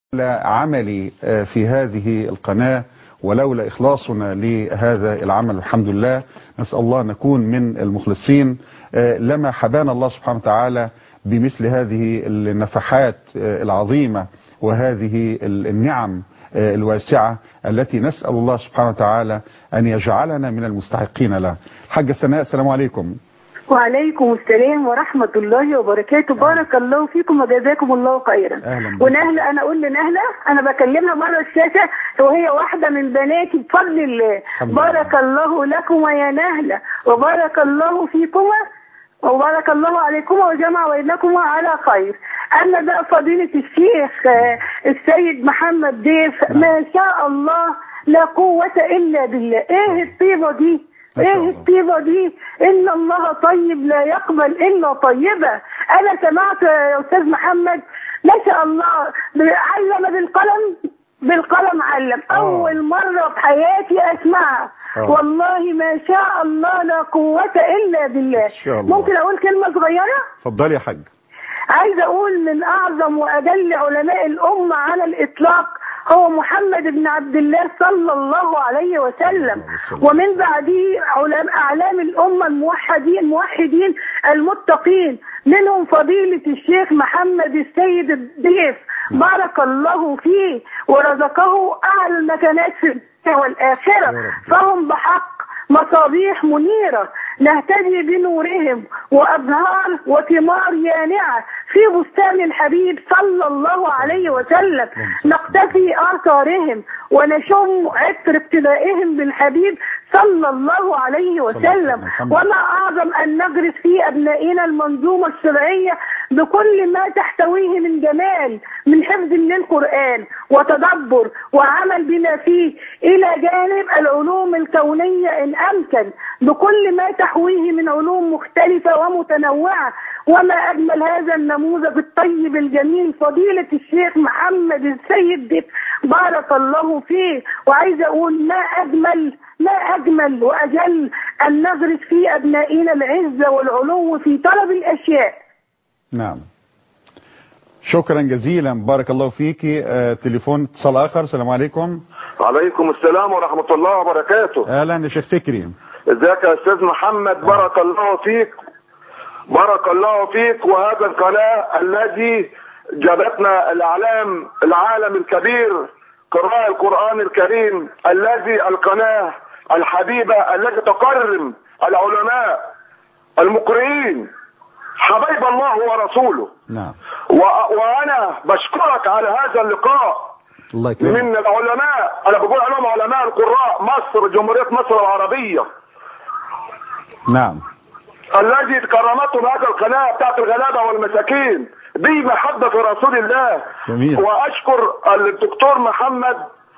لولا عملي في هذه القناة ولولا إخلاصنا لهذا العمل الحمد لله نسأل الله نكون من المخلصين لما حبانا الله سبحانه وتعالى بمثل هذه النفحات العظيمة وهذه النعم الواسعة التي نسأل الله سبحانه وتعالى أن يجعلنا من المستحقين لها حاجة سناء السلام عليكم وعليكم السلام ورحمة الله وبركاته بارك الله فيكم وجزاكم الله خيرا أهلا بك. ونهلة أنا أقول لنهلة أنا بكلمها مرة الشاشة وهي واحدة من بناتي بفضل الله الحمد لله. بارك الله لكما يا نهلة وبارك الله فيكما وبارك الله عليكما وجمع بينكما على خير أما بقى فضيلة الشيخ آه، السيد محمد ضيف ما شاء الله لا قوة إلا بالله إيه الطيبة دي ما شاء ايه الله. الطيبة دي ان الله طيب لا يقبل الا طيبة انا سمعت يا استاذ محمد ما شاء الله علم بالقلم بالقلم علم اول مرة في حياتي اسمعها آه. والله ما شاء الله لا قوة الا بالله إن شاء الله. ممكن اقول كلمة صغيرة اتفضلي يا حاج عايزه اقول من اعظم واجل علماء الامه على الاطلاق هو محمد بن عبد الله صلى الله عليه وسلم وسلم. ومن بعده علماء اعلام الامه الموحدين الموحدين المتقين منهم فضيله الشيخ محمد السيد الضيف بارك الله فيه ورزقه اعلى المكانات في الدنيا والاخره يا رب. فهم بحق مصابيح منيرة نهتدي بنورهم وأزهار وثمار يانعة في بستان الحبيب صلى الله عليه وسلم نقتفي آثارهم ونشم عطر ابتدائهم بالحبيب صلى الله عليه وسلم الحمد لله. وما أعظم أن نغرس في أبنائنا المنظومة الشرعية بكل ما تحتويه من جمال من حفظ من القرآن وتدبر وعمل بما فيه إلى جانب العلوم الكونية إن أمكن بكل ما تحويه من علوم مختلفة ومتنوعة وما أجمل هذا النموذج الطيب الجميل فضيلة الشيخ محمد السيد ديب بارك الله فيه وعايزة أقول ما أجمل ما أجمل وأجل أن نغرس في أبنائنا العزة والعلو في طلب الأشياء نعم شكرا جزيلا بارك الله فيك آه تليفون اتصال آخر السلام عليكم عليكم السلام ورحمة الله وبركاته أهلا يا شيخ فكري ازيك يا استاذ محمد بارك الله فيك بارك الله فيك وهذا القناة الذي جابتنا الاعلام العالم الكبير قراء القرآن الكريم الذي القناة الحبيبة التي تكرم العلماء المقرئين حبيب الله ورسوله نعم و- وانا بشكرك على هذا اللقاء الله يكرمك من العلماء انا بقول عليهم علماء القراء مصر جمهورية مصر العربية نعم الذي كرمتهم هذا القناة بتاعت الغلابة والمساكين دي محبة في رسول الله جميل. واشكر الدكتور محمد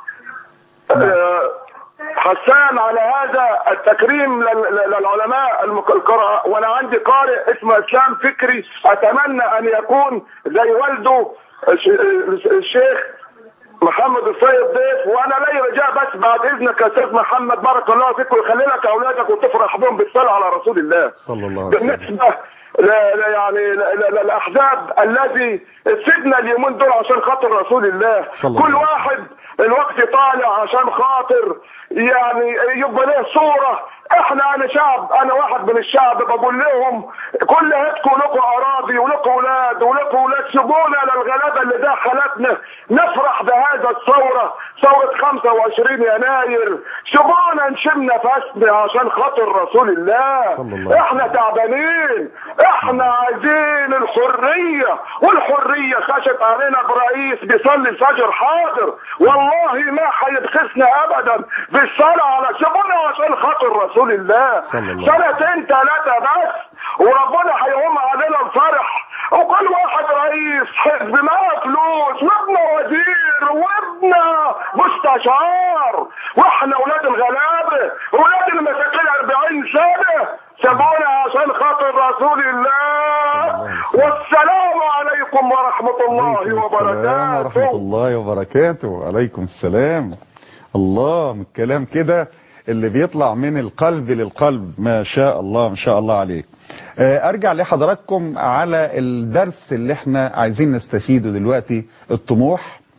آه، حسان على هذا التكريم لل- لل- للعلماء المك- القراء وانا عندي قارئ اسمه اسلام فكري اتمنى ان يكون زي والده الش- الشيخ محمد السيد ضيف وانا لي رجاء بس بعد اذنك يا استاذ محمد بارك الله فيك ويخلي لك اولادك وتفرح بهم بالصلاه على رسول الله صلى الله عليه وسلم بالنسبه ل... ل... يعني ل... ل... للاحزاب الذي سيدنا اليومين دول عشان خاطر رسول الله صلى الله كل عليه وسلم. واحد الوقت طالع عشان خاطر يعني يبقى له صوره احنا انا شعب انا واحد من الشعب بقول لهم كل هتكم لكم اراضي ولكم اولاد ولكم اولاد سيبونا للغلابه اللي دخلتنا نفرح بهذا الثوره ثوره 25 يناير سيبونا نشم نفسنا عشان خاطر رسول الله صلى الله عليه احنا تعبانين احنا عايزين الحريه والحريه خشت علينا برئيس بيصلي الفجر حاضر والله ما هيبخسنا ابدا بالصلاه على سيبونا عشان خاطر رسول الله صلى الله عليه سنتين ثلاثه بس وربنا هيقوم علينا الفرح وكل واحد رئيس حزب معاه فلوس وابنه وزير وابنه مستشار واحنا اولاد الغلابه اولاد المساكين 40 سنه سابونا عشان خاطر رسول الله والسلام عليكم ورحمه الله عليكم السلام ورحمة وبركاته الله وبركاته عليكم السلام الله من الكلام كده اللي بيطلع من القلب للقلب ما شاء الله ما شاء الله عليك آه، ارجع لحضراتكم على الدرس اللي احنا عايزين نستفيده دلوقتي الطموح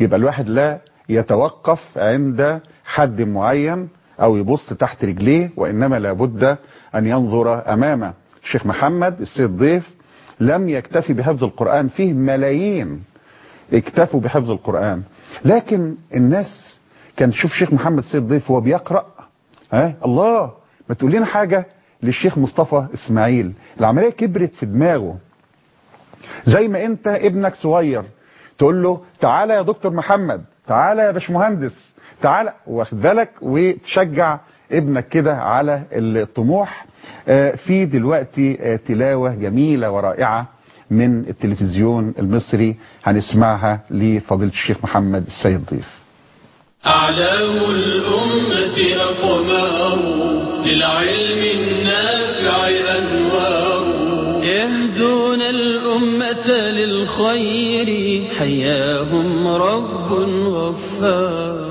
يبقى الواحد لا يتوقف عند حد معين او يبص تحت رجليه وانما لابد ان ينظر امامه الشيخ محمد السيد ضيف لم يكتفي بحفظ القرآن فيه ملايين اكتفوا بحفظ القرآن لكن الناس كان شوف شيخ محمد السيد ضيف وهو بيقرأ ها الله ما تقول لنا حاجة للشيخ مصطفى اسماعيل العملية كبرت في دماغه زي ما انت ابنك صغير تقول له تعالى يا دكتور محمد تعالى يا باشمهندس تعالى واخد بالك وتشجع ابنك كده على الطموح آه، في دلوقتي آه، تلاوة جميلة ورائعة من التلفزيون المصري هنسمعها لفضيلة الشيخ محمد السيد ضيف أعلام الأمة أقمار للعلم النافع أنوار يهدون الأمة للخير حياهم رب غفار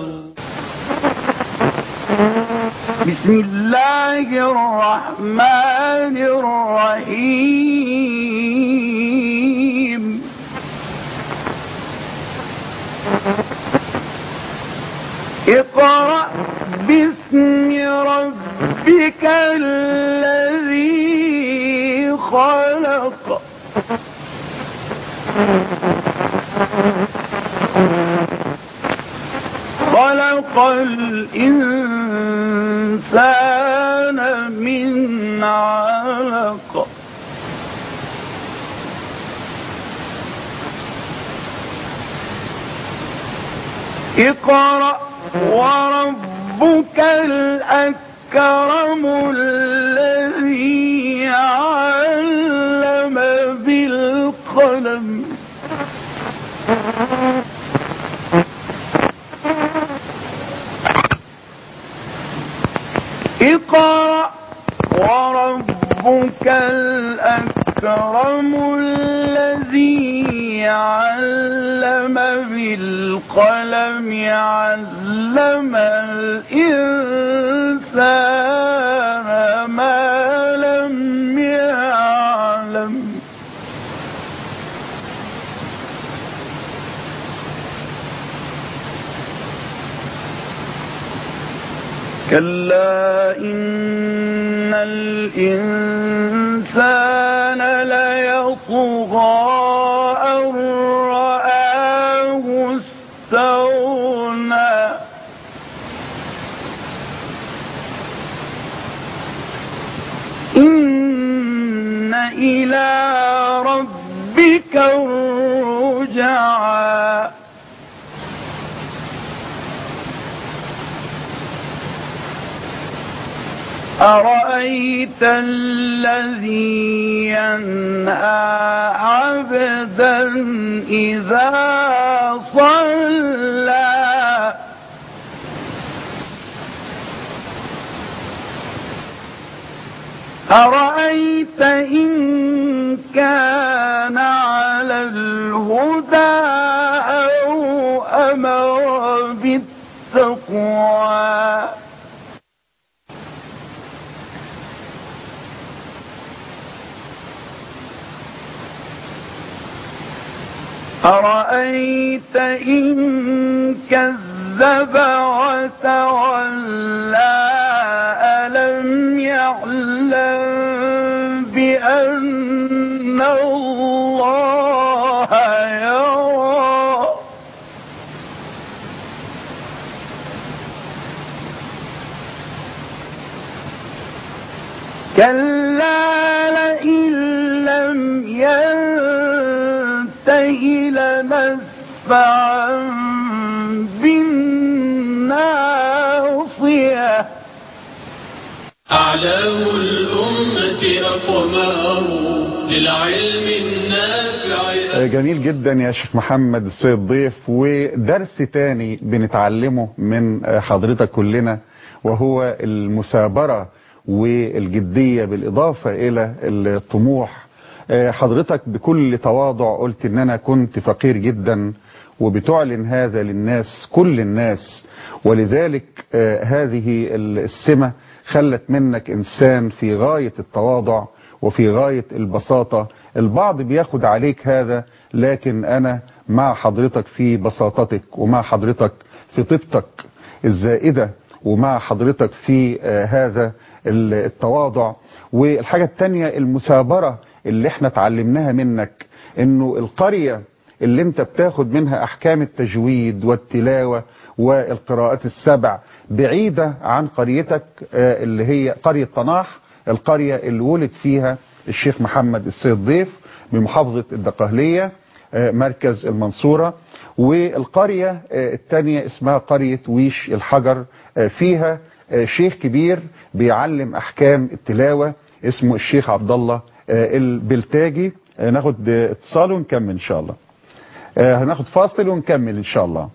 بسم الله الرحمن الرحيم اقرأ باسم ربك الذي خلق خلق الإنسان من علق اقرأ وربك الأكرم الذي علم بالقلم اقرأ وربك الأكرم الذي علم بالقلم علم الإنسان ما لم يعلم كلا إن الإنسان ليطغى أن رآه استغنى إن إلى ربك الرجعى أرأيت الذي ينهى عبدا إذا صلى أرأيت إن كان على الهدى أو أمر بالتقوى أرأيت إن كذب وتولى ألم يعلم بأن الله يرى كلا لئن لم ينته لنسفعا بالناصية أعلام الأمة أقمار للعلم النافع آه، جميل جدا يا شيخ محمد السيد ضيف ودرس تاني بنتعلمه من آه، حضرتك كلنا وهو المثابرة والجدية بالإضافة إلى الطموح آه، حضرتك بكل تواضع قلت ان انا كنت فقير جدا وبتعلن هذا للناس كل الناس ولذلك آه، هذه السمة خلت منك انسان في غاية التواضع وفي غاية البساطة البعض بياخد عليك هذا لكن انا مع حضرتك في بساطتك ومع حضرتك في طيبتك الزائدة ومع حضرتك في آه، هذا التواضع والحاجة التانية المثابرة اللي احنا اتعلمناها منك انه القرية اللي انت بتاخد منها احكام التجويد والتلاوة والقراءات السبع بعيدة عن قريتك آه، اللي هي قرية طناح القرية اللي ولد فيها الشيخ محمد السيد ضيف بمحافظة الدقهلية آه، مركز المنصورة والقرية آه، الثانية اسمها قرية ويش الحجر آه، فيها آه، شيخ كبير بيعلم أحكام التلاوة اسمه الشيخ عبد الله آه، البلتاجي آه، ناخد آه، اتصال ونكمل إن شاء الله آه، هناخد فاصل ونكمل إن شاء الله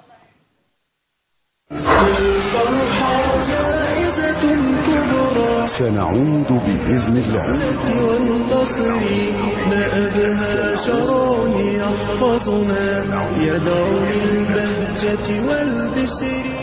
الفرحة زائدة كبرى سنعود بإذن الله والنصر ما أبهى شرون يحفظنا يدعو للبهجة والبشر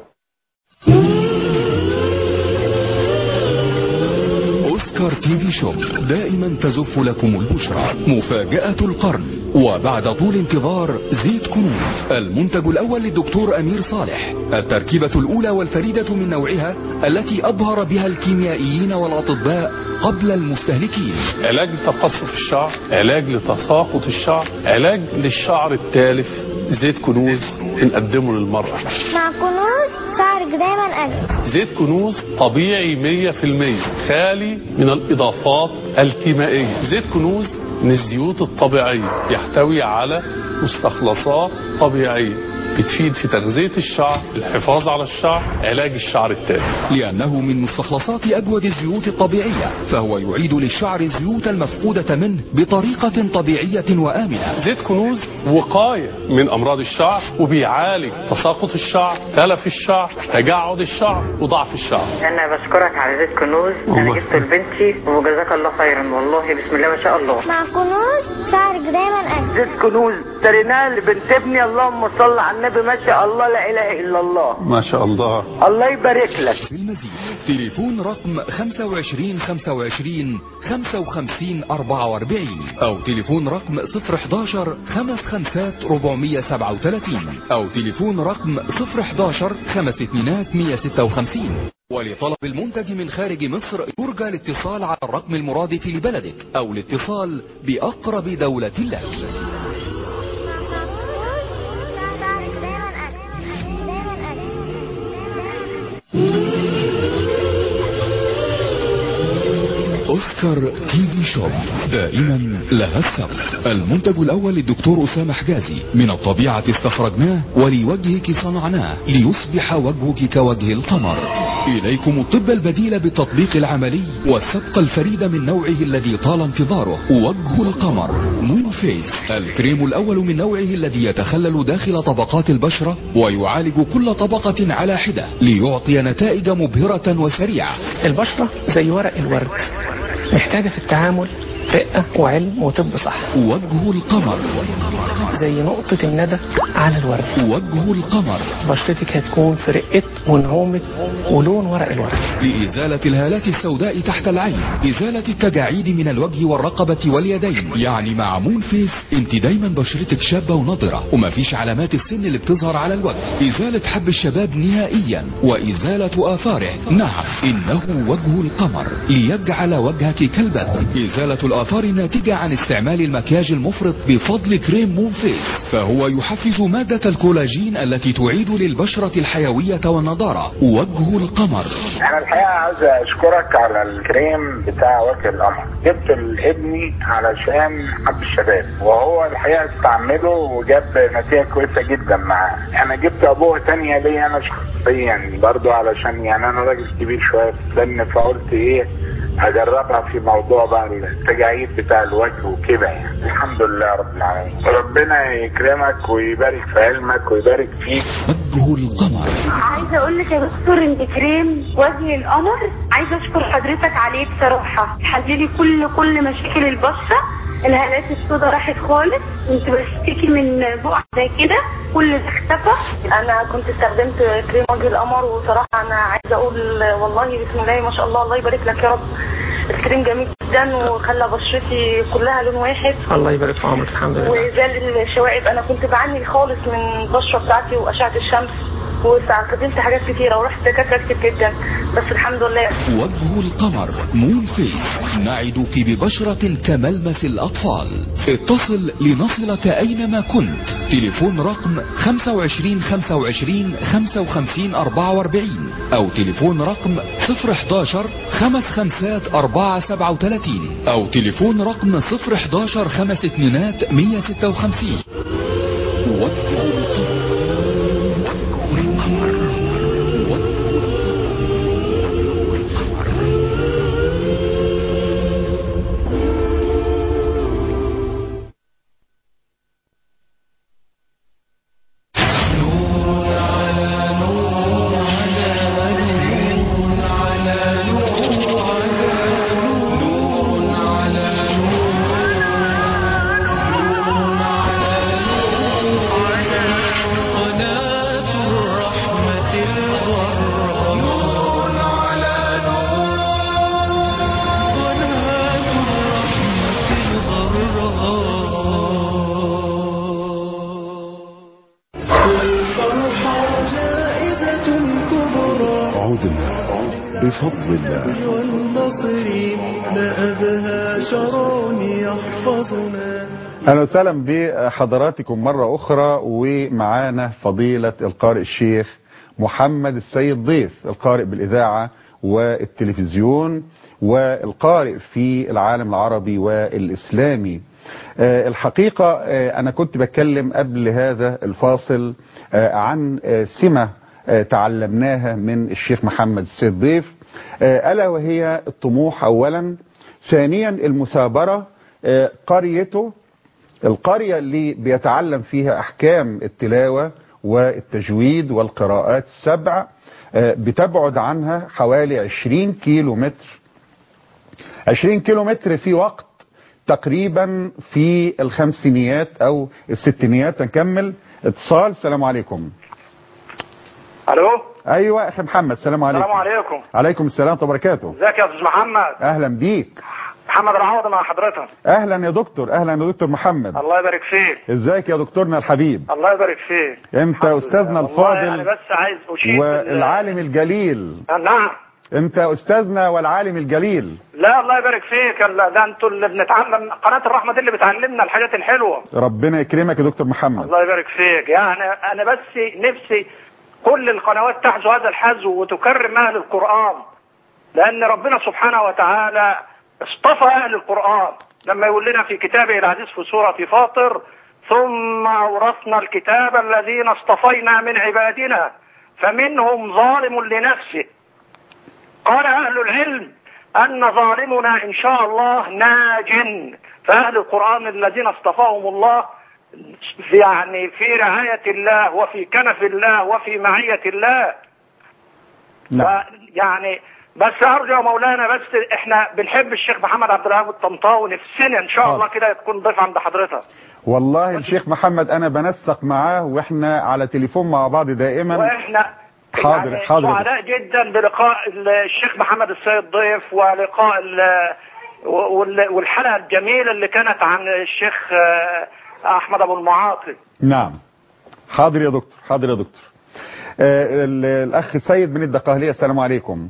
أوسكار تي في شوب دائما تزف لكم البشرى مفاجأة القرن وبعد طول انتظار زيت كنوز المنتج الأول للدكتور أمير صالح التركيبة الأولى والفريدة من نوعها التي أبهر بها الكيميائيين والأطباء قبل المستهلكين علاج لتقصف الشعر علاج لتساقط الشعر علاج للشعر التالف زيت كنوز بنقدمه للمرأة مع كنوز شعرك دايما أجمل زيت كنوز طبيعي 100% خالي من الإضافات الكيميائية زيت كنوز من الزيوت الطبيعية يحتوي على مستخلصات طبيعية بتفيد في تغذية الشعر الحفاظ على الشعر علاج الشعر التالف لأنه من مستخلصات أجود الزيوت الطبيعية فهو يعيد للشعر الزيوت المفقودة منه بطريقة طبيعية وآمنة زيت كنوز وقاية من أمراض الشعر وبيعالج تساقط الشعر تلف الشعر تجعد الشعر وضعف الشعر انا بشكرك على زيت كنوز انا الله. جبته لبنتي وجزاك الله خيرا والله بسم الله ما شاء الله مع كنوز شعرك دايما أجمل زيت كنوز اشتريناه لبنت ابني اللهم صل على النبي ما شاء الله لا اله الا الله ما شاء الله الله يبارك لك في المزيد تليفون رقم 25 25 55 44 أو تليفون رقم 011 55 437 أو تليفون رقم 011 52 156 ولطلب المنتج من خارج مصر يرجى الاتصال على الرقم المرادف لبلدك أو الاتصال بأقرب دولة لك شعرك دايما أجمل دايما أجمل أوسكار تي في شوب دائما لها السبق المنتج الأول للدكتور أسامة حجازي من الطبيعة استخرجناه ولوجهك صنعناه ليصبح وجهك كوجه القمر إليكم الطب البديل بالتطبيق العملي والسبقة الفريدة من نوعه الذي طال انتظاره وجه القمر مون فيس الكريم الأول من نوعه الذي يتخلل داخل طبقات البشرة ويعالج كل طبقة على حدة ليعطي نتائج مبهرة وسريعة البشرة زي ورق الورد محتاجة في التعامل رقة وعلم وطب صح وجه القمر زي نقطة الندى على الورد وجه القمر بشرتك هتكون في رقة ونعومة ولون ورق الورد لإزالة الهالات السوداء تحت العين إزالة التجاعيد من الوجه والرقبة واليدين يعني مع مون فيس انت دايما بشرتك شابة ونضرة ومفيش علامات السن اللي بتظهر على الوجه إزالة حب الشباب نهائيا وإزالة آثاره نعم إنه وجه القمر ليجعل وجهك كالبدر إزالة الآثار الناتجة عن استعمال المكياج المفرط بفضل كريم مون فيس فهو يحفز مادة الكولاجين التي تعيد للبشرة الحيوية والنضارة وجه القمر انا الحقيقه عاوز اشكرك على الكريم بتاع وجه القمر جبت لابني علشان حب الشباب وهو الحقيقه استعمله وجاب نتيجه كويسه جدا معاه انا جبت ابوه تانية ليا انا شخصيا برضو علشان يعني انا راجل كبير شويه في السن فقلت ايه اجربها في موضوع بقى التجاعيد بتاع الوجه وكده يعني الحمد لله رب العالمين ربنا يكرمك ويبارك في علمك ويبارك فيك وجه القمر عايزه اقول لك يا دكتور ان كريم وجه القمر عايزه اشكر حضرتك عليه بصراحه حللي كل كل مشاكل البشره الهالات السوداء راحت خالص كنت بشتكي من بقع زي كده كل ده اختفى انا كنت استخدمت كريم وجه القمر وصراحه انا عايزه اقول والله بسم الله ما شاء الله الله يبارك لك يا رب الكريم جميل جدا وخلى بشرتي كلها لون واحد الله يبارك في عمرك الحمد لله وزال الشوائب انا كنت بعاني خالص من البشره بتاعتي واشعه الشمس واستخدمت حاجات كتيره ورحت دكاتره كتير جدا بس الحمد لله وجه القمر مون فيس نعدك ببشرة كملمس الأطفال اتصل لنصلك أينما كنت تليفون رقم 25 25 55 44 أو تليفون رقم 011 خمس خمسات 4 37 أو تليفون رقم 011 خمس اتنينات 156 وجه قناة الرحمة الغراء نور على نور قناة الرحمة الغراء والفرحة زائدة كبرى عدنا بفضل الله والنصر ما أبهى شرون يحفظنا اهلا وسهلا بحضراتكم مره اخرى ومعانا فضيله القارئ الشيخ محمد السيد ضيف القارئ بالاذاعه والتلفزيون والقارئ في العالم العربي والاسلامي آه، الحقيقه آه، انا كنت بتكلم قبل هذا الفاصل آه، عن آه، سمه آه، تعلمناها من الشيخ محمد السيد ضيف آه، الا وهي الطموح اولا ثانيا المثابره آه، قريته القرية اللي بيتعلم فيها أحكام التلاوة والتجويد والقراءات السبع آه، بتبعد عنها حوالي 20 كيلو متر 20 كيلو متر في وقت تقريبا في الخمسينيات أو الستينيات نكمل اتصال السلام عليكم الو أيوة أخي محمد السلام عليكم السلام عليكم عليكم السلام ورحمة الله وبركاته ازيك يا استاذ محمد أهلا بيك محمد العوض مع حضرتك أهلا يا دكتور أهلا يا دكتور محمد الله يبارك فيك ازيك يا دكتورنا الحبيب الله يبارك فيك انت استاذنا والله انا الفاضل بس عايز اشيد والعالم الجليل بال- نعم انت استاذنا والعالم الجليل لا الله يبارك فيك ال- ده انتوا اللي بنتعلم قناه الرحمه دي اللي بتعلمنا الحاجات الحلوه ربنا يكرمك يا دكتور محمد الله يبارك فيك يعني انا بس نفسي كل القنوات تحذو هذا الحذو وتكرم اهل القران لان ربنا سبحانه وتعالى اصطفى اهل القران لما يقول لنا في كتابه العزيز في سوره فاطر ثم اورثنا الكتاب الذين اصطفينا من عبادنا فمنهم ظالم لنفسه قال اهل العلم ان ظالمنا ان شاء الله ناج فاهل القران الذين اصطفاهم الله في يعني في رعايه الله وفي كنف الله وفي معيه الله نعم. يعني بس ارجو يا مولانا بس احنا بنحب الشيخ محمد عبد الوهاب الطنطاوي نفسنا ان شاء الله كده تكون ضيف عند حضرتك والله الشيخ محمد انا بنسق معاه واحنا على تليفون مع بعض دائما واحنا حاضر يعني حاضر سعداء جدا بلقاء الشيخ محمد السيد ضيف ولقاء ال- وال- والحلقه الجميله اللي كانت عن الشيخ آه، احمد ابو المعاطي نعم حاضر يا دكتور حاضر يا دكتور آه ال- الاخ سيد من الدقهلية السلام عليكم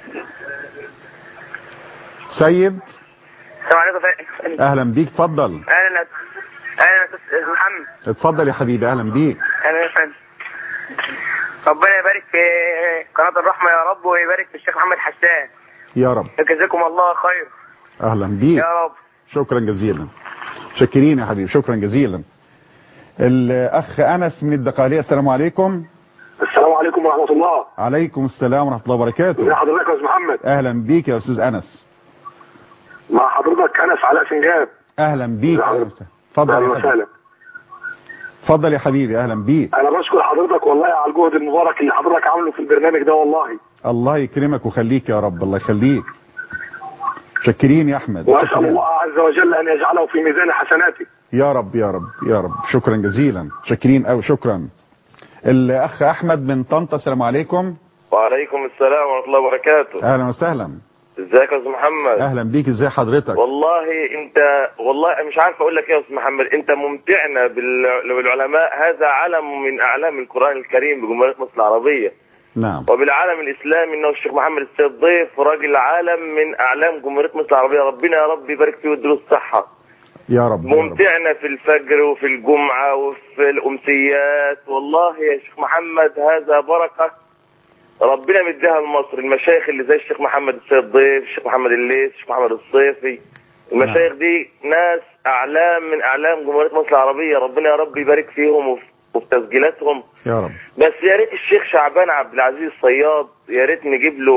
سيد السلام عليكم اهلا بيك اتفضل اهلا اهلا يا استاذ محمد اتفضل يا حبيبي اهلا بيك اهلا يا فندم ربنا يبارك في قناة الرحمة يا رب ويبارك في الشيخ محمد حسان يا رب جزاكم الله خير اهلا بيك يا رب شكرا جزيلا شاكرين يا حبيبي شكرا جزيلا الاخ انس من الدقهلية السلام عليكم السلام عليكم ورحمة الله عليكم السلام ورحمة الله وبركاته ازي حضرتك يا استاذ محمد اهلا بيك يا استاذ انس مع حضرتك انس علاء سنجاب اهلا بيك أهلا وسهلا. اتفضل اهلا يا حبيبي وسهلا اتفضل يا حبيبي اهلا بيك انا بشكر حضرتك والله على الجهد المبارك اللي حضرتك عامله في البرنامج ده والله الله يكرمك ويخليك يا رب الله يخليك شكرين يا احمد واسال شكراً. الله عز وجل ان يجعله في ميزان حسناته يا رب يا رب يا رب شكرا جزيلا شاكرين قوي شكرا الاخ احمد من طنطا السلام عليكم وعليكم السلام ورحمة الله وبركاته اهلا وسهلا ازيك يا استاذ محمد اهلا بيك ازاي حضرتك والله انت والله مش عارف اقول لك ايه يا استاذ محمد انت ممتعنا بال- بالعلماء هذا علم من اعلام القران الكريم بجمهوريه مصر العربيه نعم وبالعالم الاسلامي انه الشيخ محمد السيد ضيف راجل عالم من اعلام جمهوريه مصر العربيه ربنا يا رب يبارك فيه ويديله الصحه يا رب ممتعنا في الفجر وفي الجمعه وفي الامسيات والله يا شيخ محمد هذا بركه ربنا مديها لمصر المشايخ اللي زي الشيخ محمد السيد ضيف الشيخ محمد الليث الشيخ محمد الصيفي المشايخ دي ناس اعلام من اعلام جمهوريه مصر العربيه ربنا يا رب يبارك فيهم وفي, وفي تسجيلاتهم يا رب بس يا ريت الشيخ شعبان عبد العزيز الصياد يا ريت نجيب له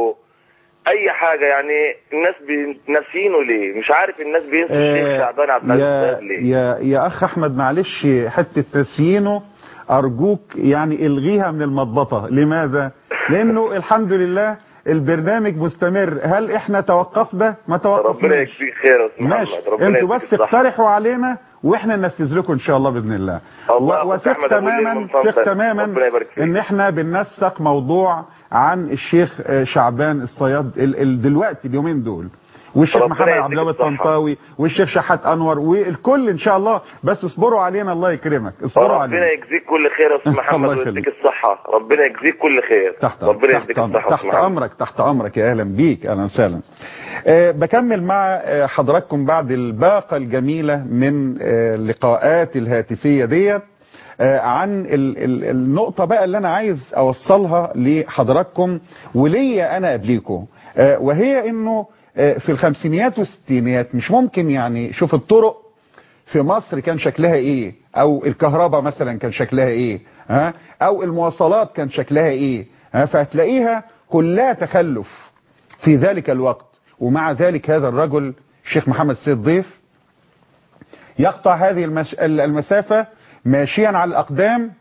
اي حاجه يعني الناس بي- ناسينه ليه مش عارف الناس بينسوا الشيخ آه، شعبان عبد العزيز يا الصياد ليه يا يا اخ احمد معلش حته تسيينه ارجوك يعني الغيها من المضبطه لماذا لانه الحمد لله البرنامج مستمر هل احنا توقفنا ما ربنا توقفناش يكفيك خير يا استاذ ماشي محمد ربنا انتوا يديك بس الصحة. اقترحوا علينا واحنا ننفذ لكم ان شاء الله باذن الله الله و- أخوك أحمد وثق أبو الليل تماما من فضلك. ثق تماما ربنا يبارك فيك. ان احنا بننسق موضوع عن الشيخ آه، شعبان الصياد ال- ال- دلوقتي اليومين دول والشيخ ربنا محمد يديك عبد الوهاب الصحة. الطنطاوي والشيخ شحات انور والكل ان شاء الله بس اصبروا علينا الله يكرمك اصبروا ربنا علينا يجزيك كل خير يا استاذ محمد الله ويديك يخليك. الصحه ربنا يجزيك كل خير تحت ربنا تحت, يديك الصحه يا تحت أستاذ محمد. امرك تحت امرك يا اهلا بيك اهلا وسهلا أه بكمل مع آه، حضراتكم بعد الباقه الجميله من آه، اللقاءات الهاتفيه ديت آه، عن ال ال النقطه بقى اللي انا عايز اوصلها لحضراتكم وليا انا قبليكم آه، وهي انه آه، في الخمسينيات والستينيات مش ممكن يعني شوف الطرق في مصر كان شكلها ايه او الكهرباء مثلا كان شكلها ايه ها او المواصلات كان شكلها ايه ها فهتلاقيها كلها تخلف في ذلك الوقت ومع ذلك هذا الرجل الشيخ محمد سيد ضيف يقطع هذه المش... المسافة ماشيا على الأقدام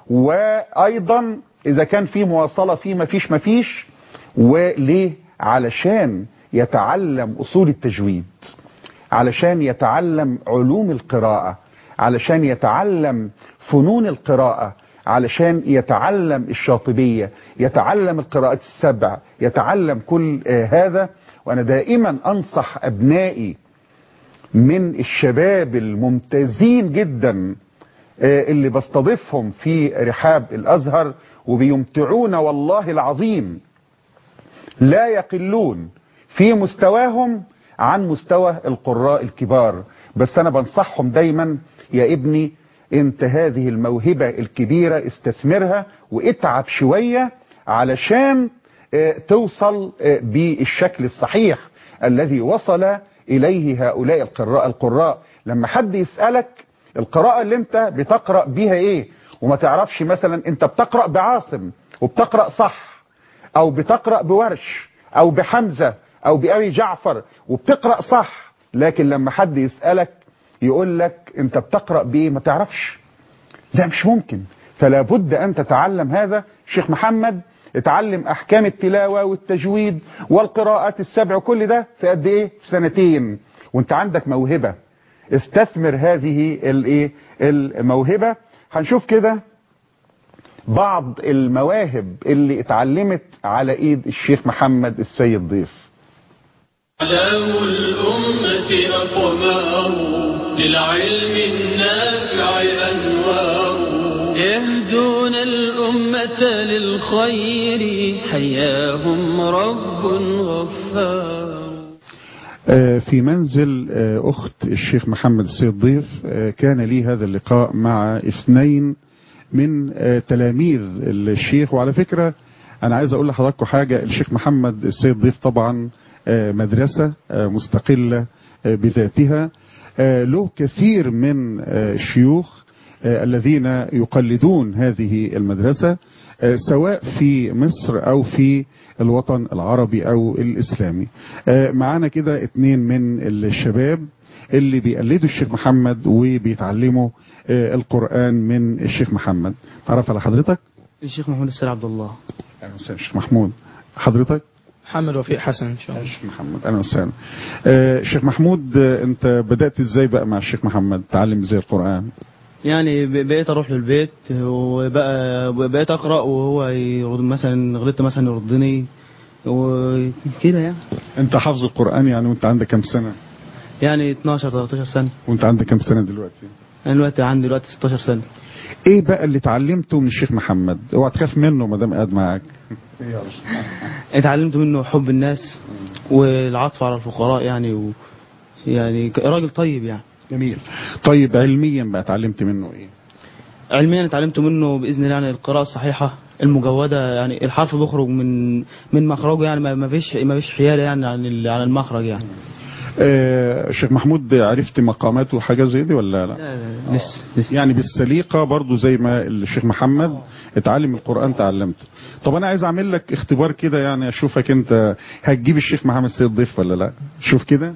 وأيضا إذا كان في مواصلة في ما فيش ما فيش وليه علشان يتعلم أصول التجويد علشان يتعلم علوم القراءة علشان يتعلم فنون القراءة علشان يتعلم الشاطبية يتعلم القراءات السبع يتعلم كل آه هذا وأنا دائما أنصح أبنائي من الشباب الممتازين جدا آه اللي بستضيفهم في رحاب الأزهر وبيمتعون والله العظيم لا يقلون في مستواهم عن مستوى القراء الكبار بس أنا بنصحهم دايما يا ابني انت هذه الموهبة الكبيرة استثمرها واتعب شوية علشان اه توصل اه بالشكل الصحيح الذي وصل إليه هؤلاء القراء القراء لما حد يسألك القراءة اللي انت بتقرأ بيها ايه وما تعرفش مثلا انت بتقرأ بعاصم وبتقرأ صح او بتقرأ بورش او بحمزة او بأبي جعفر وبتقرأ صح لكن لما حد يسألك يقول لك انت بتقرأ بايه ما تعرفش ده مش ممكن فلا بد ان تتعلم هذا شيخ محمد اتعلم احكام التلاوة والتجويد والقراءات السبع وكل ده في قد ايه في سنتين وانت عندك موهبة استثمر هذه الايه الموهبة هنشوف كده بعض المواهب اللي اتعلمت على ايد الشيخ محمد السيد ضيف أعلام الأمة أقمار للعلم النافع أنوار يهدون الأمة للخير حياهم رب غفار في منزل أخت الشيخ محمد السيد ضيف كان لي هذا اللقاء مع اثنين من تلاميذ الشيخ وعلى فكرة أنا عايز أقول لحضراتكم حاجة الشيخ محمد السيد ضيف طبعا مدرسة مستقلة بذاتها له كثير من الشيوخ الذين يقلدون هذه المدرسة سواء في مصر أو في الوطن العربي أو الإسلامي معانا كده اتنين من الشباب اللي بيقلدوا الشيخ محمد وبيتعلموا القرآن من الشيخ محمد تعرف على حضرتك الشيخ محمود السيد عبد الله أهلا وسهلا الشيخ محمود حضرتك محمد وفيق حسن ان شاء الله الشيخ محمد اهلا وسهلا آه شيخ محمود آه انت بدات ازاي بقى مع الشيخ محمد تعلم ازاي القران يعني بقيت اروح له البيت وبقى بقيت اقرا وهو يرد مثلا غلطت مثلا يردني وكده يعني انت حافظ القرآن يعني وانت عندك كام سنة يعني 12 13 سنة وانت عندك كام سنة دلوقتي أنا دلوقتي عندي دلوقتي 16 سنة ايه بقى اللي اتعلمته من الشيخ محمد اوعى تخاف منه ما دام قاعد معاك اتعلمت منه حب الناس والعطف على الفقراء يعني و يعني ك- راجل طيب يعني جميل طيب علميا بقى اتعلمت منه ايه علميا اتعلمت منه باذن الله يعني القراءه الصحيحه المجوده يعني الحرف بيخرج من من مخرجه يعني ما ما فيش ما فيش حياله يعني عن ال- عن المخرج يعني آه شيخ محمود عرفت مقاماته وحاجة زي دي ولا لا, لا لا لسه لسه يعني بالسليقة برضو زي ما الشيخ محمد اتعلم القرآن تعلمته طب انا عايز اعمل لك اختبار كده يعني اشوفك انت هتجيب الشيخ محمد سيد ضيف ولا لا شوف كده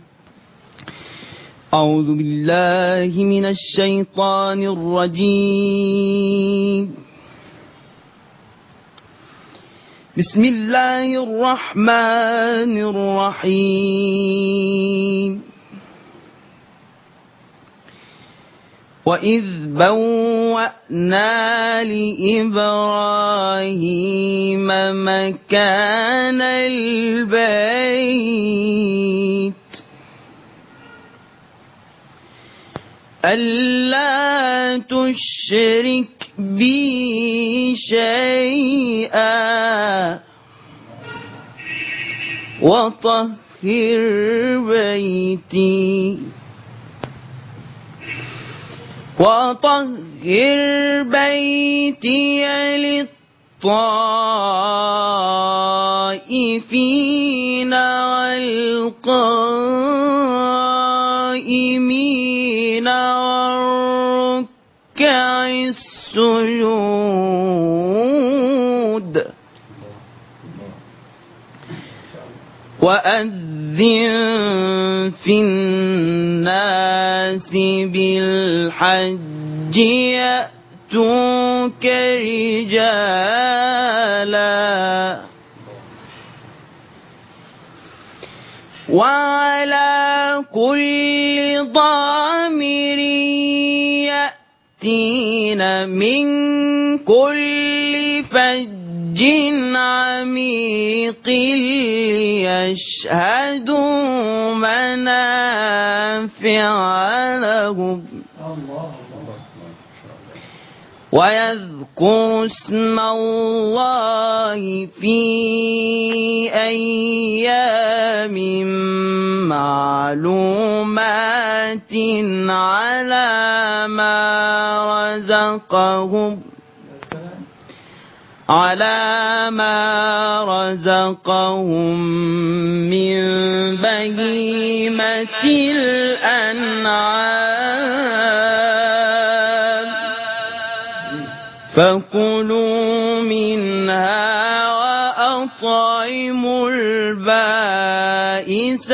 أعوذ بالله من الشيطان الرجيم بسم الله الرحمن الرحيم وإذ بوأنا لإبراهيم مكان البيت ألا تشرك بي شيئا وطهر بيتي وطهر بيتي للطائفين والقائمين والركع السجود وأذن في الناس بالحج يأتوك رجالا وعلى كل ضامر يأتين من كل فج عميق ليشهدوا منافع لهم ويذكر اسم الله في أيام معلومات على ما رزقهم على ما رزقهم من بهيمة الأنعام فكلوا منها وأطعموا البائس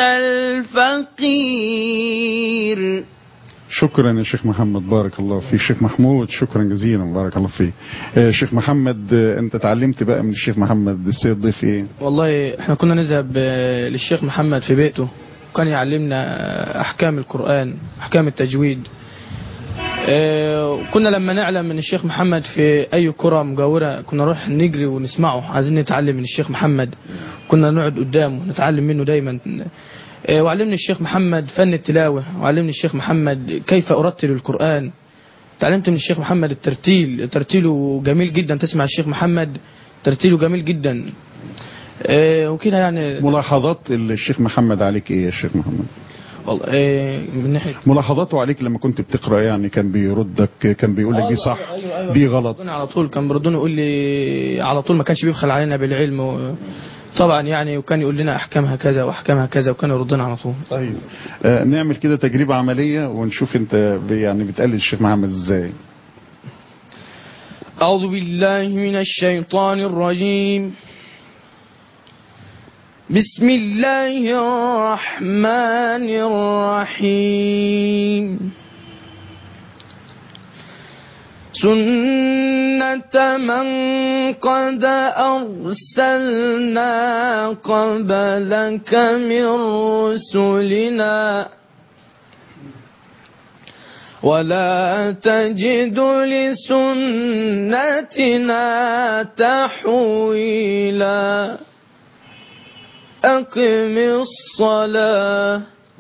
الفقير شكرا يا شيخ محمد بارك الله فيك شيخ محمود شكرا جزيلا بارك الله فيك آه، شيخ محمد آه، انت اتعلمت بقى من الشيخ محمد السيد ضيف ايه والله احنا كنا نذهب آه، للشيخ محمد في بيته كان يعلمنا آه، احكام القرآن احكام التجويد آه، كنا لما نعلم من الشيخ محمد في اي قرى مجاورة كنا نروح نجري ونسمعه عايزين نتعلم من الشيخ محمد كنا نقعد قدامه نتعلم منه دايما آه، وعلمني الشيخ محمد فن التلاوة وعلمني الشيخ محمد كيف أرتل القرآن تعلمت من الشيخ محمد الترتيل ترتيله جميل جدا تسمع الشيخ محمد ترتيله جميل جدا آه، وكده يعني ملاحظات الشيخ محمد عليك ايه يا شيخ محمد والله آه، من ناحية ملاحظاته عليك لما كنت بتقرا يعني كان بيردك كان بيقول لك دي صح دي غلط بيردوني على طول كان بيردوني يقول لي على طول ما كانش بيبخل علينا بالعلم و... طبعا يعني وكان يقول لنا احكامها كذا واحكامها كذا وكان يردنا على طول طيب آه نعمل كده تجربة عملية ونشوف انت ب- يعني بتقلد الشيخ محمد ازاي أعوذ بالله من الشيطان الرجيم بسم الله الرحمن الرحيم سنة من قد أرسلنا قبلك من رسلنا ولا تجد لسنتنا تحويلا أقم الصلاة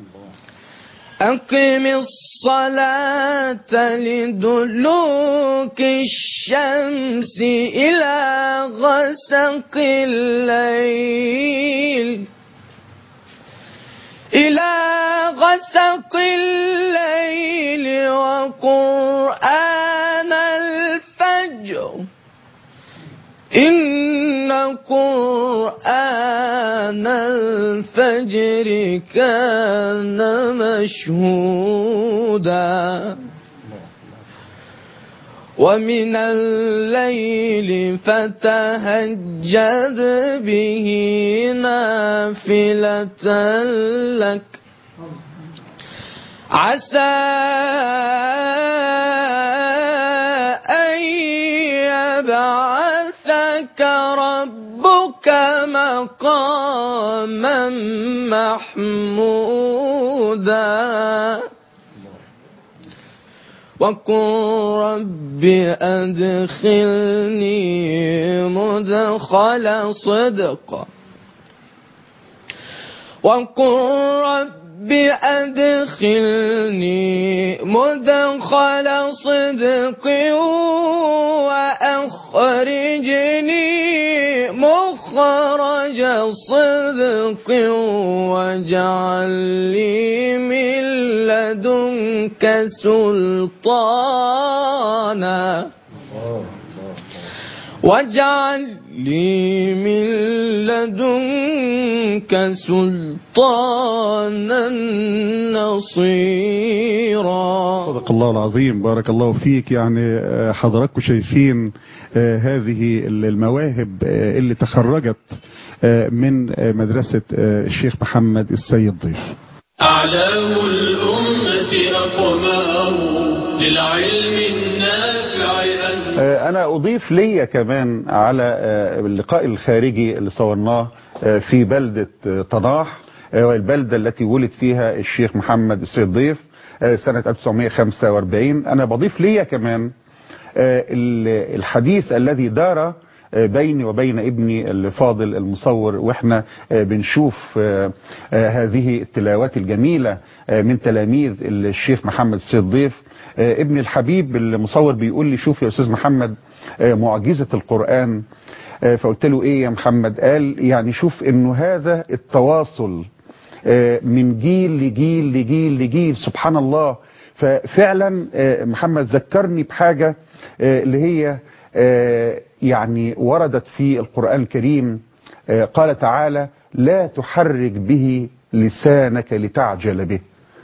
أقم الصلاة لدلوك الشمس إلى غسق الليل إلى غسق الليل وقرآن الفجر إن قرآن الفجر كان مشهودا ومن الليل فتهجد به نافلة لك عسى أن يبعثك ربك مقاما محمودا وقل رب أدخلني مدخل صدق وقل رب أدخلني مدخل صدق وأخرجني مخرج صدق واجعل لي من لدنك سلطانا واجعل لي من لدنك سلطانا نصيرا صدق الله العظيم بارك الله فيك يعني آه، حضراتكم شايفين آه، هذه المواهب آه، اللي تخرجت آه، من آه، مدرسة آه، الشيخ محمد السيد ضيف أعلام الأمة أقمار للعلم النافع أن آه، أنا أضيف لي كمان على آه، اللقاء الخارجي اللي صورناه آه، في بلدة آه، طناح آه، والبلدة التي ولد فيها الشيخ محمد السيد ضيف آه، سنة 1945 أنا بضيف لي كمان آه، ال- الحديث الذي دار آه، بيني وبين ابني الفاضل المصور واحنا آه، بنشوف آه، آه، هذه التلاوات الجميلة آه، من تلاميذ الشيخ محمد السيد ضيف آه، ابني الحبيب المصور بيقول لي شوف يا استاذ محمد آه، معجزة القرآن آه، فقلت له ايه يا محمد قال يعني شوف انه هذا التواصل آه، من جيل لجيل لجيل لجيل سبحان الله ففعلا آه، محمد ذكرني بحاجة آه، اللي هي آه، يعني وردت في القرآن الكريم آه، قال تعالى لا تحرك به لسانك لتعجل به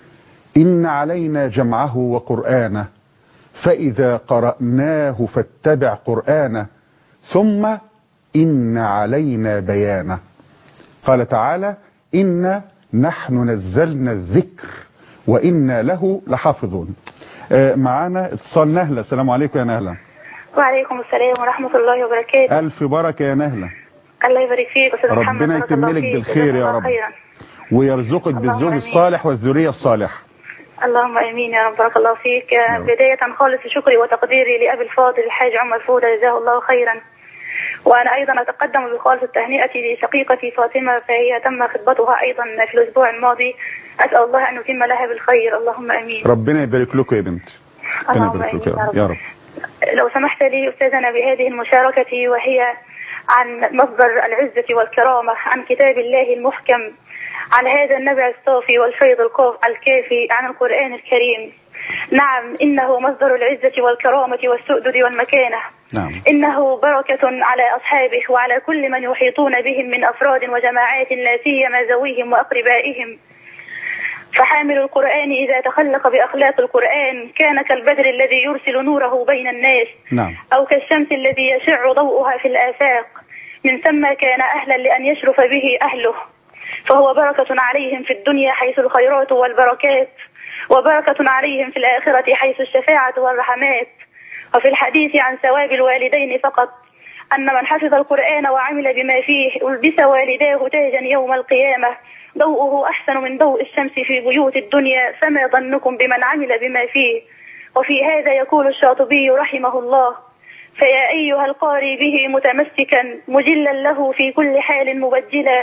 إن علينا جمعه وقرآنه فإذا قرأناه فاتبع قرآنه ثم إن علينا بيانه قال تعالى إنا نحن نزلنا الذكر وإنا له لحافظون آه، معانا اتصال نهلة السلام عليكم يا نهلة وعليكم السلام ورحمة الله وبركاته ألف بركة يا نهلة الله يبارك فيك أستاذ محمد ربنا بارك الله يتملك فيك. بالخير يا جزاك الله رب. خيرا. ويرزقك اللهم بالزوج آمين. الصالح والذرية الصالحة اللهم امين يا رب بارك الله فيك بداية خالص شكري وتقديري لأبي الفاضل الحاج عمر فودة جزاه الله خيرا وأنا أيضا أتقدم بخالص التهنئة لشقيقتي فاطمة فهي تم خطبتها أيضا في الأسبوع الماضي أسأل الله أن يتم لها بالخير اللهم امين ربنا يبارك لكم يا بنت ربنا اللهم يبارك لك آمين يا يا رب. رب. يا رب لو سمحت لي أستاذنا بهذه المشاركة وهي عن مصدر العزة والكرامة عن كتاب الله المحكم عن هذا النبع الصافي والفيض القاف- الكافي عن القرآن الكريم نعم إنه مصدر العزة والكرامة والسؤدد والمكانة نعم إنه بركة على أصحابه وعلى كل من يحيطون بهم من أفراد وجماعات لا سيما ذويهم وأقربائهم فحامل القرآن إذا تخلق بأخلاق القرآن كان كالبدر الذي يرسل نوره بين الناس نعم أو كالشمس الذي يشع ضوءها في الآفاق من ثم كان أهلا لأن يشرف به أهله فهو بركة عليهم في الدنيا حيث الخيرات والبركات وبركة عليهم في الآخرة حيث الشفاعة والرحمات وفي الحديث عن ثواب الوالدين فقط أن من حفظ القرآن وعمل بما فيه ألبس والداه تاجا يوم القيامة ضوءه أحسن من ضوء الشمس في بيوت الدنيا فما ظنكم بمن عمل بما فيه وفي هذا يقول الشاطبي رحمه الله فيا أيها القاري به متمسكا مجلا له في كل حال مبجلا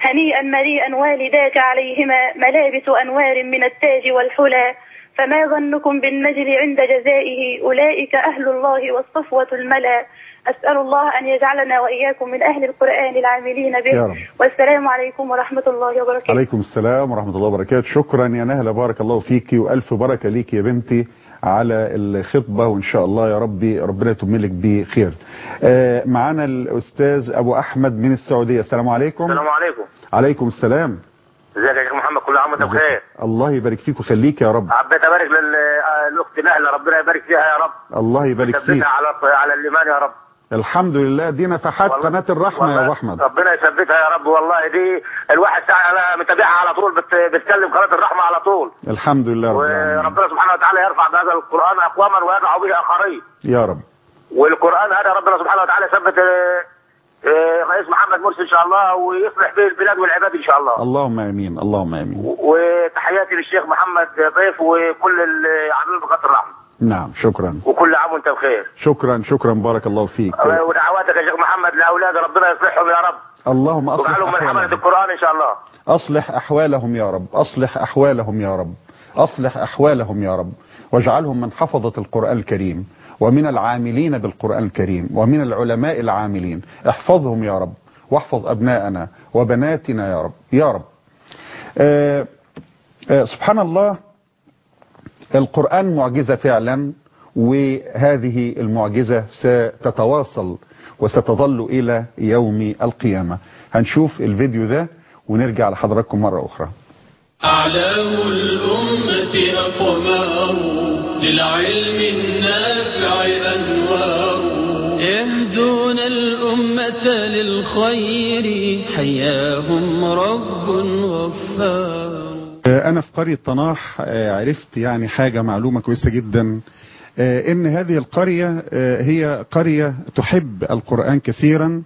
هنيئا مريئا والداك عليهما ملابس أنوار من التاج والحلى فما ظنكم بالنجل عند جزائه أولئك أهل الله والصفوة الملا أسأل الله أن يجعلنا وإياكم من أهل القرآن العاملين يا به رب. والسلام عليكم ورحمة الله وبركاته عليكم السلام ورحمة الله وبركاته شكرا يا نهلة بارك الله فيكي وألف بركة ليك يا بنتي على الخطبة وإن شاء الله يا ربي ربنا يتم لك بخير آه، معانا الأستاذ أبو أحمد من السعودية السلام عليكم السلام عليكم عليكم السلام ازيك يا شيخ محمد كل عام وانت بخير الله يبارك فيك ويخليك يا رب حبيت ابارك للاخت نهله ربنا يبارك فيها يا رب الله يبارك فيك يثبتها على على الايمان يا رب الحمد لله دي نفحات والله- قناة الرحمة يا والله أبو أحمد ربنا يثبتها يا رب والله دي الواحد ساعه انا متابعها على طول بت... بتكلم قناه الرحمه على طول الحمد لله رب العالمين وربنا سبحانه وتعالى يرفع بهذا القران اقواما ويضع به اخرين يا رب والقران هذا ربنا سبحانه وتعالى يثبت آه، آه، رئيس محمد مرسي ان شاء الله ويصلح به البلاد والعباد ان شاء الله اللهم امين اللهم امين وتحياتي للشيخ محمد ضيف وكل العاملين بقناه الرحمه نعم شكرا وكل عام وانت بخير شكرا شكرا بارك الله فيك ودعواتك يا شيخ محمد لاولاد ربنا يصلحهم يا رب اللهم اصلح واجعلهم من حمله احوالهم القران ان شاء الله اصلح احوالهم يا رب اصلح احوالهم يا رب اصلح احوالهم يا رب واجعلهم من حفظة القرآن الكريم ومن العاملين بالقرآن الكريم ومن العلماء العاملين احفظهم يا رب واحفظ ابناءنا وبناتنا يا رب يا رب آه آه سبحان الله القرآن معجزة فعلا وهذه المعجزة ستتواصل وستظل إلى يوم القيامة هنشوف الفيديو ده ونرجع لحضراتكم مرة أخرى أعلام الأمة أقمار للعلم النافع أنوار يهدون الأمة للخير حياهم رب غفار أنا في قرية طناح عرفت يعني حاجة معلومة كويسة جدا إن هذه القرية هي قرية تحب القرآن كثيرا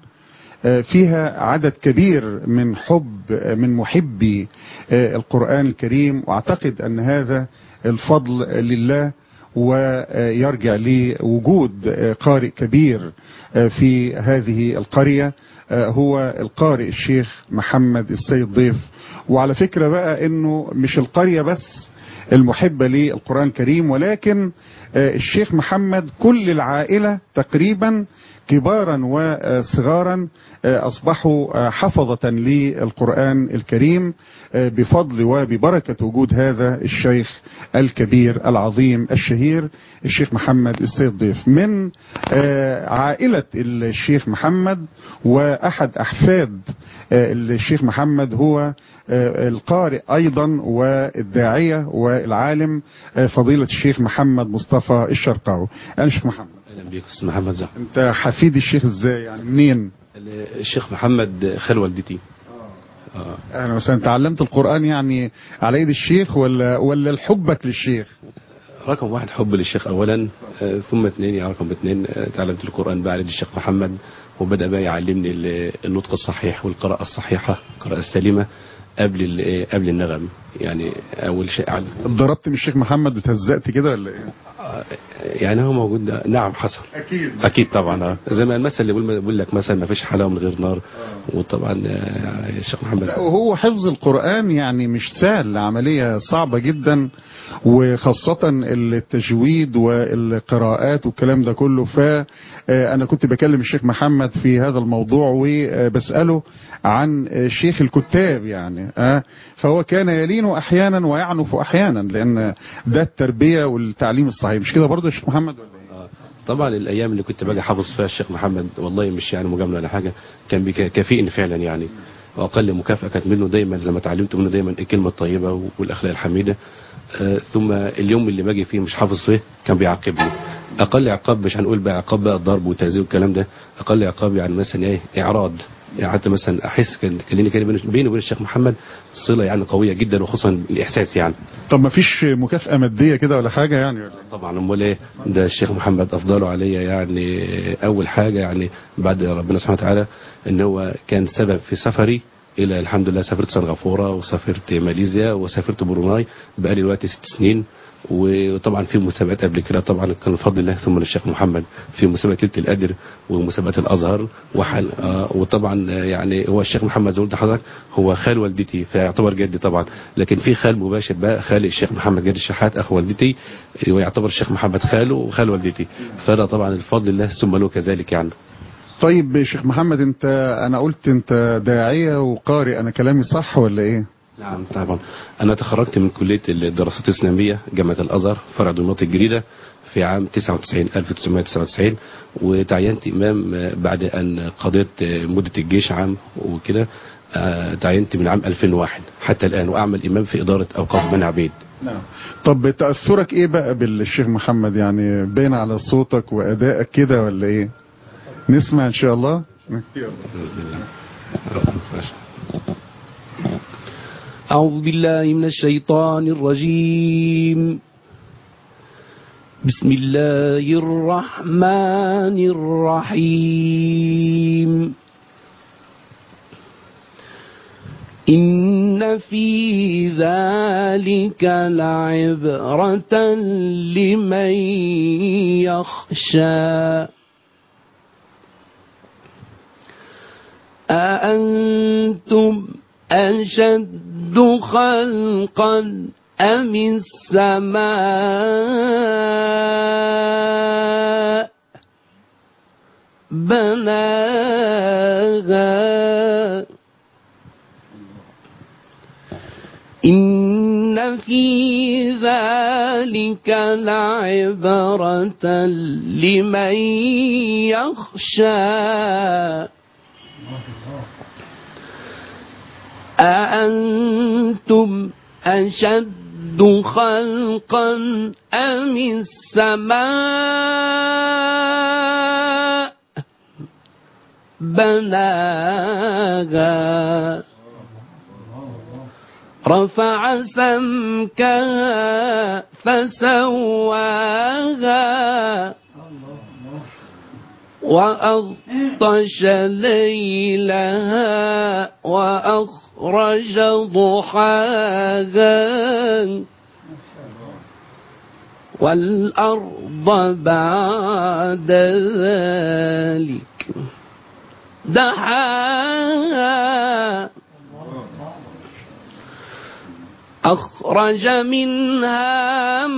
فيها عدد كبير من حب من محبي القرآن الكريم واعتقد ان هذا الفضل لله ويرجع لوجود قارئ كبير في هذه القرية هو القارئ الشيخ محمد السيد ضيف وعلى فكرة بقى انه مش القرية بس المحبة للقرآن الكريم ولكن الشيخ محمد كل العائلة تقريبا كبارا وصغارا أصبحوا حفظة للقرآن الكريم بفضل وببركة وجود هذا الشيخ الكبير العظيم الشهير الشيخ محمد السيد ضيف من عائلة الشيخ محمد وأحد أحفاد الشيخ محمد هو القارئ أيضا والداعية والعالم فضيلة الشيخ محمد مصطفى الشرقاوي أنا الشيخ محمد اهلا بيك استاذ محمد زهر انت حفيد الشيخ ازاي يعني منين الشيخ محمد خال والدتي انا مثلا تعلمت القران يعني على ايد الشيخ ولا ولا الحبك للشيخ رقم واحد حب للشيخ اولا آه، ثم اثنين يعني رقم اثنين آه، تعلمت القران بقى على يد الشيخ محمد وبدا بقى يعلمني ال- النطق الصحيح والقراءه الصحيحه القراءه السليمه قبل ال- قبل النغم يعني اول شيء علم ضربت من الشيخ محمد وتهزقت كده ولا ايه يعني هو موجود ده. نعم حصل اكيد اكيد طبعا آه. زي ما المثل اللي بيقول بيقول لك مثلا ما فيش حلاوه من غير نار وطبعا آه، الشيخ محمد لا وهو حفظ القرآن يعني مش سهل عملية صعبة جدا وخاصة التجويد والقراءات والكلام ده كله فأنا كنت بكلم الشيخ محمد في هذا الموضوع وبسأله عن شيخ الكتاب يعني آه، فهو كان يلين أحيانا ويعنف أحيانا لأن ده التربية والتعليم الصحيح مش كده برضه يا شيخ محمد ولا إيه؟ طبعا الايام اللي كنت باجي حافظ فيها الشيخ محمد والله مش يعني مجامله ولا حاجه كان بيكافئني فعلا يعني واقل مكافاه كانت منه دايما زي ما اتعلمت منه دايما الكلمه الطيبه والاخلاق الحميده آه ثم اليوم اللي باجي فيه مش حافظ فيه كان بيعاقبني اقل عقاب مش هنقول بقى عقاب بقى الضرب والتهزيء والكلام ده اقل عقاب يعني مثلا ايه اعراض يعني حتى مثلا احس كان كان لي كده بيني بيني وبين الشيخ محمد صله يعني قويه جدا وخصوصا الاحساس يعني طب ما فيش مكافأة مادية كده ولا حاجة يعني ولا إيه؟ طبعا امال ايه ده الشيخ محمد افضله عليا يعني اول حاجه يعني بعد ربنا سبحانه وتعالى ان هو كان سبب في سفري الى الحمد لله سافرت سنغافوره وسافرت ماليزيا وسافرت بروناي بقالي دلوقتي ست سنين وطبعا في مسابقات قبل كده طبعا كان بفضل الله ثم الشيخ محمد في مسابقه ليله القدر ومسابقات الازهر وحل آه وطبعا آه، يعني هو الشيخ محمد زي ما قلت لحضرتك هو خال والدتي فيعتبر جدي طبعا لكن في خال مباشر بقى خال الشيخ محمد جد الشحات اخو والدتي ويعتبر الشيخ محمد خاله وخال والدتي فده طبعا الفضل الله ثم له كذلك يعني طيب شيخ محمد انت انا قلت انت داعية وقارئ انا كلامي صح ولا ايه نعم طبعا انا تخرجت من كليه الدراسات الاسلاميه جامعه الازهر فرع دمياط الجديده في عام 99 1999 وتعينت امام آه، بعد ان قضيت آه، مده الجيش عام وكده آه، تعينت من عام 2001 حتى الان واعمل امام في اداره اوقاف بني عبيد نعم طب تأثرك ايه بقى بالشيخ محمد يعني باين على صوتك وادائك كده ولا ايه نسمع ان شاء الله أعوذ بالله من الشيطان الرجيم بسم الله الرحمن الرحيم إن في ذلك لعبرة لمن يخشى أأنتم أشد خلقا أم السماء بناها إن في ذلك لعبرة لمن يخشى أأنتم أشد خلقا أم السماء بناها رفع سمكها فسواها وأغطش ليلها وأخرج ضحاها والأرض بعد ذلك دحاها أخرج منها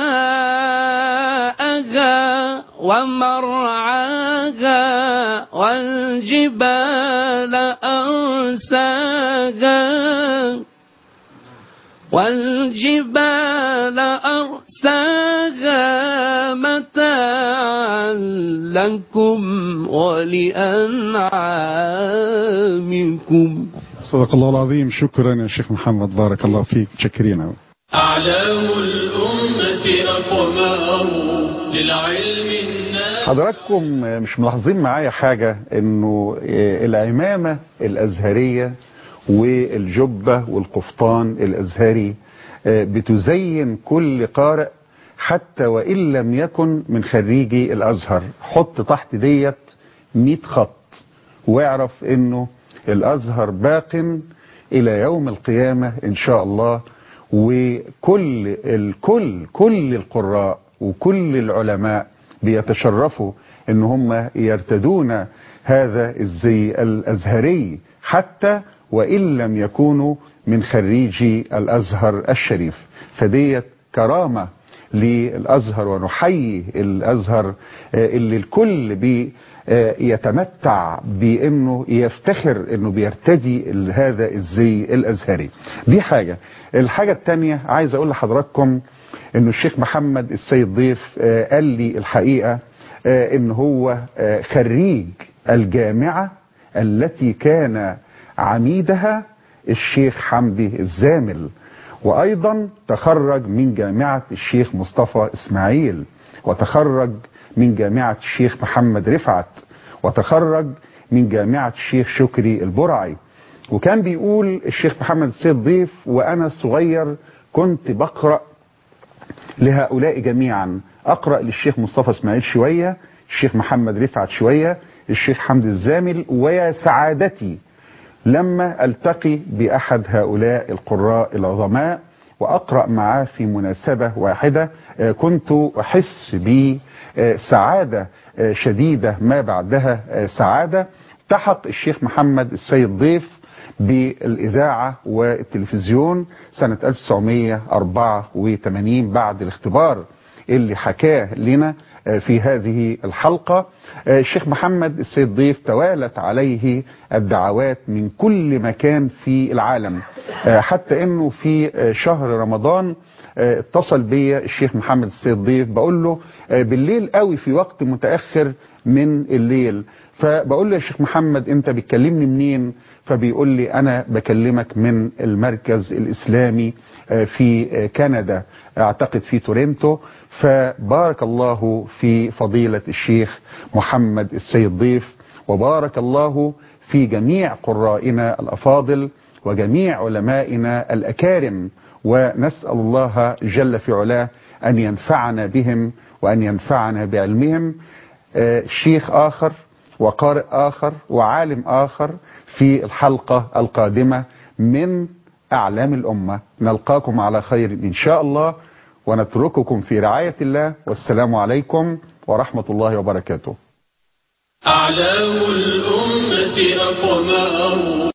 ماءها ومرعاها والجبال أرساها والجبال أرساها متاعا لكم ولأنعامكم صدق الله العظيم شكرا يا شيخ محمد بارك الله فيك شكرين أوي. أعلام الأمة أقمار للعلم النافع حضراتكم مش ملاحظين معايا حاجة انه العمامة الازهرية والجبة والقفطان الازهري بتزين كل قارئ حتى وان لم يكن من خريجي الازهر حط تحت ديت 100 خط واعرف انه الازهر باق الى يوم القيامة ان شاء الله وكل الكل كل القراء وكل العلماء بيتشرفوا ان هم يرتدون هذا الزي الازهري حتى وان لم يكونوا من خريجي الازهر الشريف فديت كرامة للازهر ونحيي الازهر اللي الكل بي يتمتع بانه يفتخر انه بيرتدي هذا الزي الازهري دي حاجة الحاجة التانية عايز اقول لحضراتكم انه الشيخ محمد السيد ضيف قال لي الحقيقة ان هو خريج الجامعة التي كان عميدها الشيخ حمدي الزامل وايضا تخرج من جامعة الشيخ مصطفى اسماعيل وتخرج من جامعة الشيخ محمد رفعت وتخرج من جامعة الشيخ شكري البرعي وكان بيقول الشيخ محمد السيد ضيف وانا صغير كنت بقرأ لهؤلاء جميعا اقرأ للشيخ مصطفى اسماعيل شوية الشيخ محمد رفعت شوية الشيخ حمد الزامل ويا سعادتي لما التقي باحد هؤلاء القراء العظماء وأقرأ معاه في مناسبة واحدة آه، كنت أحس بسعادة آه، شديدة ما بعدها آه، سعادة التحق الشيخ محمد السيد ضيف بالإذاعة والتلفزيون سنة 1984 بعد الاختبار اللي حكاه لنا آه، في هذه الحلقة آه، الشيخ محمد السيد ضيف توالت عليه الدعوات من كل مكان في العالم آه، حتى انه في آه، شهر رمضان آه، اتصل بيا الشيخ محمد السيد ضيف بقول له آه، بالليل قوي في وقت متأخر من الليل فبقول له يا شيخ محمد انت بتكلمني منين فبيقول لي انا بكلمك من المركز الاسلامي آه، في آه، كندا اعتقد في تورنتو فبارك الله في فضيلة الشيخ محمد السيد ضيف وبارك الله في جميع قرائنا الافاضل وجميع علمائنا الاكارم ونسال الله جل في علاه ان ينفعنا بهم وان ينفعنا بعلمهم آه، شيخ آخر وقارئ آخر وعالم آخر في الحلقة القادمة من أعلام الأمة نلقاكم على خير إن شاء الله ونترككم في رعاية الله والسلام عليكم ورحمة الله وبركاته أعلام الأمة أقمار